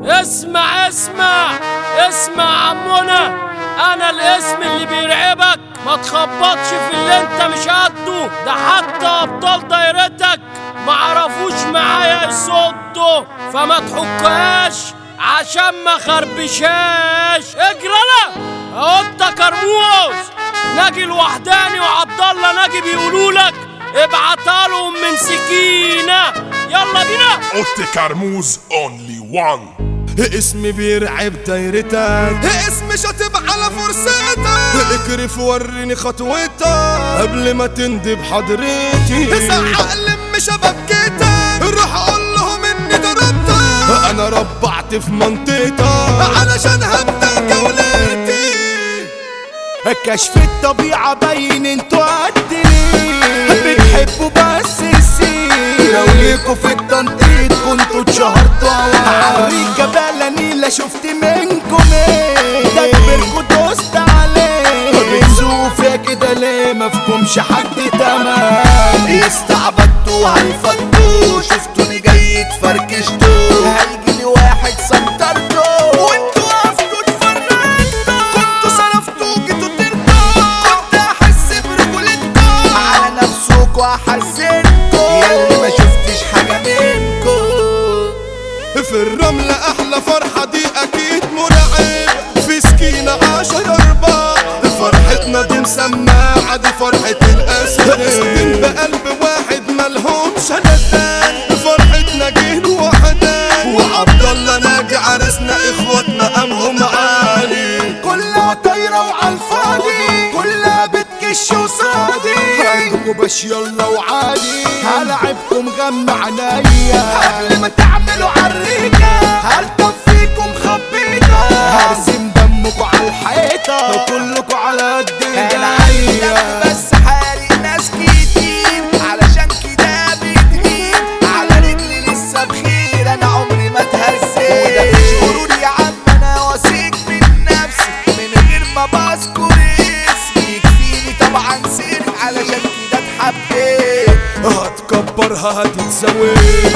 اسمع اسمع اسمع عمونا انا الاسم اللي بيرعبك ما تخبطش في اللي انت مش قده ده حتى ابطال دايرتك ما عرفوش معايا يصدوا فما تحكهاش عشان ما خربشاش اجرى اهو انت كرموز ناجي الوحداني وعبد الله ناجي بيقولوا لك ابعتها لهم من سكينه يلا بينا اوتي كرموز اونلي وان اسمي بيرعب دايرتك اسمي شاطب على فرصتك اكرف وريني خطوتك قبل ما تندب حضرتي تزعق لم شبكتك روح قول لهم اني ضربتك انا ربعت في منطقتك علشان هبدا جولتي كشف الطبيعة باين انتوا قد ليه بتحبوا بس السين لو ليكوا في التنطيط كنتوا اتشهرتوا عوريك جبالة نيلة شفت منكم ايه ده كبركوا دوست عليه بتزوقوا فيا كده ليه مفهومش حد تمام استعبدتوا هيفضوا شفتوني جاي اتفركشتوا هيجيلي واحد سنترتوا وانتوا وقفتوا اتفرجتوا كنتوا صرفتوا جيتوا ترضوا كنت احس برجولتكم على نفسكوا احزنكم ياللي ما شفتش حاجه منكم في الرملة أحلى فرحة دي أكيد مرعب في سكينة عشر أربعة فرحتنا دي مسماعة دي فرحة الأسد أسدين بقلب واحد ملهمش ندان فرحتنا جيل وحدان وعبد الله ناجي عرسنا إخواتنا قامهم عالي كلها طايرة وعلى الفاضي كلها بتكش وصادي عندكوا باش يلا وعادي هلعبكم غم عنايا قبل ما تعملوا عريكة هلطف فيكم خبيطة هرسم دمكوا على الحيطة كلكوا على قد ايديا بس حارق ناس كتير علشان كده بتغير على رجلي لسه بخير انا عمري ما اتهزيت وده مش غرور يا عم انا واثق من نفسي من غير ما بذكر اسمي يكفيني طبعا سر علشان كده اتحبيت هتكبرها هتتسوي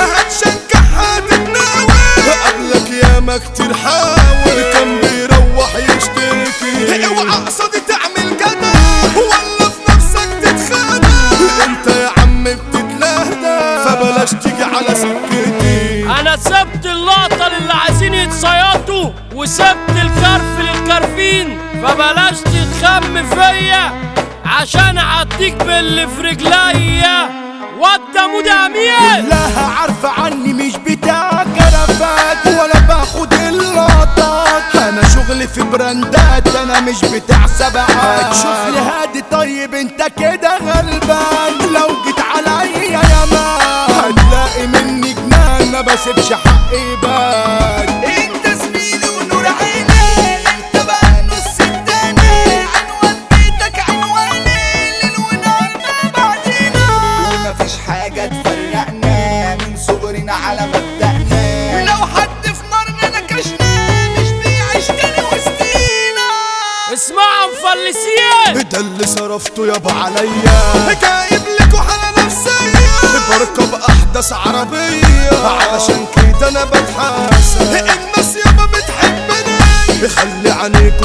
هتشجعها تتناوي قبلك ياما كتير حاول كان بيروح يشتكي اوعى قصدي تعمل جدع ولا في نفسك تتخانق انت يا عم بتتلهدى فبلاش تيجي على سكتي انا سبت اللقطة للي عايزين يتصيطوا وسبت الكرف للكرفين فبلاش تتخم فيا عشان اعديك باللي في رجليا وده مدامية كلها عارفة عني مش بتاع كرفات ولا باخد اللقطات انا شغلي في براندات انا مش بتاع سبعات شوف لي هادي طيب انت كده غلبان لو جيت عليا يا مان هتلاقي مني جنان ما بسيبش حقي يبان انت زميلي ونور عيني انت بقى نص التاني عنوان بيتك عنواني ليل ونهار ما بعدينا ومفيش حاجة تفرقنا من صغرنا على مبدأنا لو حد في مرنا نكشنا مش بيعيش تاني وسطينا اسمعوا مفلسين ده اللي صرفته يابا عليا جايب لكوا حالة نفسية بركب أحدث عربية علشان كده أنا بتحاسب الناس يابا بتحبني خلي عينيكوا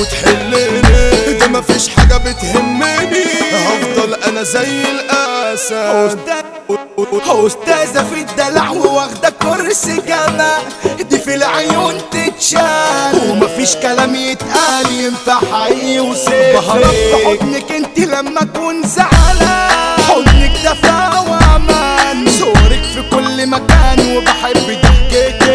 تحلني ده مفيش حاجة بتهمني هفضل أنا زي الأسد أستاذة في الدلع واخدة كرسي جنة دي في العيون تتشال ومفيش كلام يتقال ينفع حقيقي وسيف بهرب في حضنك انت لما اكون زعلان حضنك دفا وامان صورك في كل مكان وبحب ضحكك